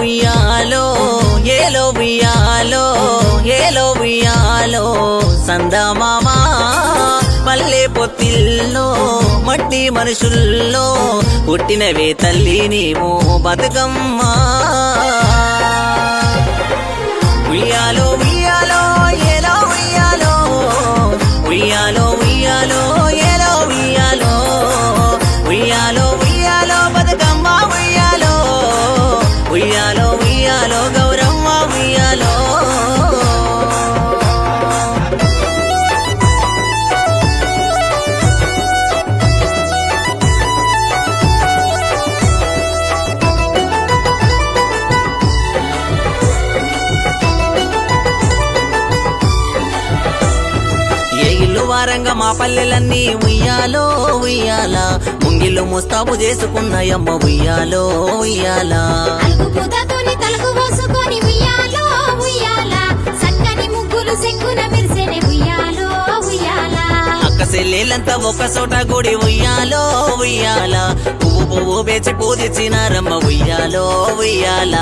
ఉయ్యాలో ఏలో ఉయ్యాలో ఏలో ఉయ్యాలో సందమామా పల్లె పొత్తిల్లో మట్టి మనుషుల్లో పుట్టినవే తల్లి నీవు బతుకమ్మా ఉయ్యాలో ఉయ్యాలో ఏలో ఉయ్యాలో ఉయ్యాలో ఉయ్యాలో ఏలో ఉయ్యాలో ఉయ్యాలో ఉయ్యాలో బతుకమ్మ ఉయ్యాలో ఉయ్యాలో ఉయ్యాలో గౌరమ్మ ఉయ్యాలో ఏ ఇల్లు వారంగా మా పల్లెలన్నీ ఉయ్యాలో ఉయ్యాల ముంగిళ్ళు ముస్తాబు చేసుకున్నాయమ్మ ఉయ్యాలో ఉయ్యాలా అలుగు పూతతోని తలకు పోసుకొని ఉయ్యాలో ఉయ్యాల సక్కని ముగ్గులు సెంగున మెరిసెనే ఉయ్యాలో ఉయ్యాల అక్క చెల్లెలంతా ఒక చోట గుడి ఉయ్యాలో ఉయ్యాల పువ్వు పువ్వు వేచి పూజించినారమ్మ ఉయ్యాలో ఉయ్యాలా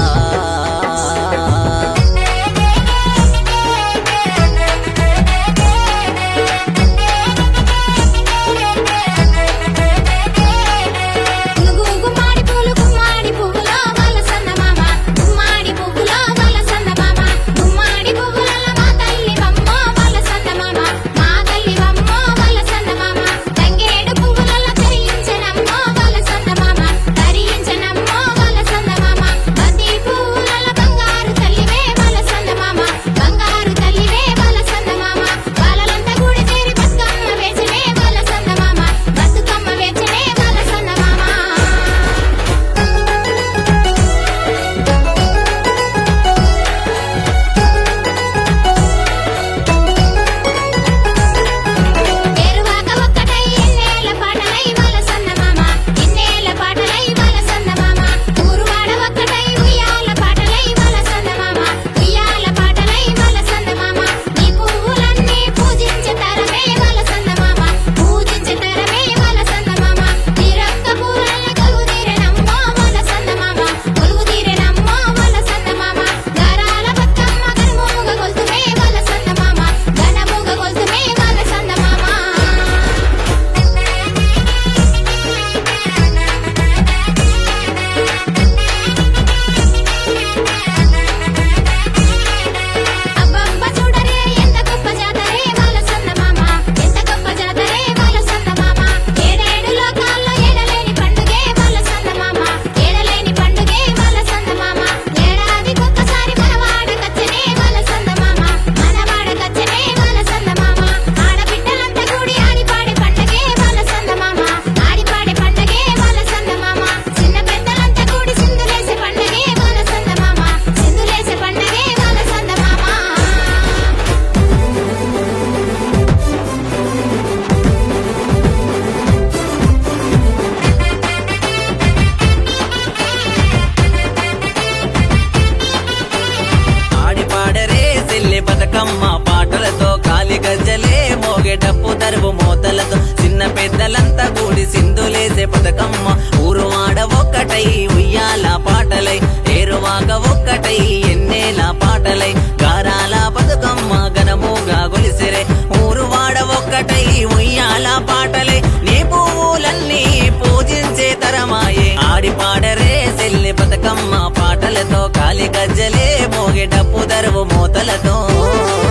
గునుగు గుమ్మాడి పూలు గుమ్మాడి పువ్వులో వల సందమామ గుమ్మాడి పువ్వులో వల సందమామ గుమ్మాడి పువ్వులలో మా తల్లి వమ్మ వల సందమామ మా తల్లి వమ్మ వల సందమామ తంగేడు పువ్వులలో ధరించనమ్మ వల సందమామ ధరించనమ్మ వల సందమామ బంతి పువ్వులలో బంగారు తల్లివే వల సందమామ బంగారు తల్లివే వల సందమామ బాలలంతా గుడి చేరి బతుకమ్మ వేచనే వల సందమామ బతుకమ్మ వేచనే వల సందమామ ఏరువాక ఒక్కటై ఎన్నేల పాటలై వల సందమామ ఎన్నేల పాటలై వల సందమామ ఊరువాడ ఒక్కటై ఉయ్యాల పాటలై వల సందమామ ఉయ్యాల పాటలై వల సందమామ నీ పువ్వులన్నీ పూజించే తరమే వల సందమామ పూజించే తరమే వల సందమామ నీ రక్క పూలల్ల కొలువు తీరెనమ్మో వల సందమామ కొలువు తీరెనమ్మో వల సందమామ గారాల బతుకమ్మ గనుమూగ గొల్తుమే వల సందమామ గనమూగ గొల్తుమే వల సందమామ అబ్బబ్బ చూడరే ఎంత గొప్ప జాతరే వాళ్ళ సందమామ ఎంత గొప్ప జాతరే వాళ్ళ సందమామ ఏడేడు లోకాల్లో ఏడలేని పండుగే వాళ్ళ సందమామ ఏడలేని పండుగే వాళ్ళ సందమామ ఏడాదికి ఒక్కసారి మనవాడ కచ్చనే వాళ్ళ సందమామ మనవాడ కచ్చనే వాళ్ళ సందమామ ఆడబిడ్డలంతా కూడి ఆడిపాడే పండుగే వాళ్ళ సందమామ ఆడిపాడే పండుగే వాళ్ళ సందమామ చిన్న పెద్దలంతా కూడి సింధులేసే పండుగే వాళ్ళ సందమామ సింధులేసే పండుగే వాళ్ళ సందమామ ఆడి పాడరే సెల్లె బతుకమ్మ పాటలతో కాలి గజ్జలే మోగే డప్పు తరుపు మోతలతో చిన్న పెద్దలంతా కూడి సింధులేసే బతుకమ్మ ఊరు ఆడ ఒక్కటై ఉయ్యాల పాటలై ఏరువాక ఒక్కటై ఎన్నేల పాటలై గారాల బతుకమ్మ గనముగా గొలిసిరే ఊరు వాడ ఒక్కటై ఉయ్యాల పాటలై నీ పువ్వులన్నీ పూజించే తరమాయే ఆడి పాడరే సెల్లె బతుకమ్మ పాటలతో కాలి గజ్జలే మోగే డప్పు దరువు మూతలతో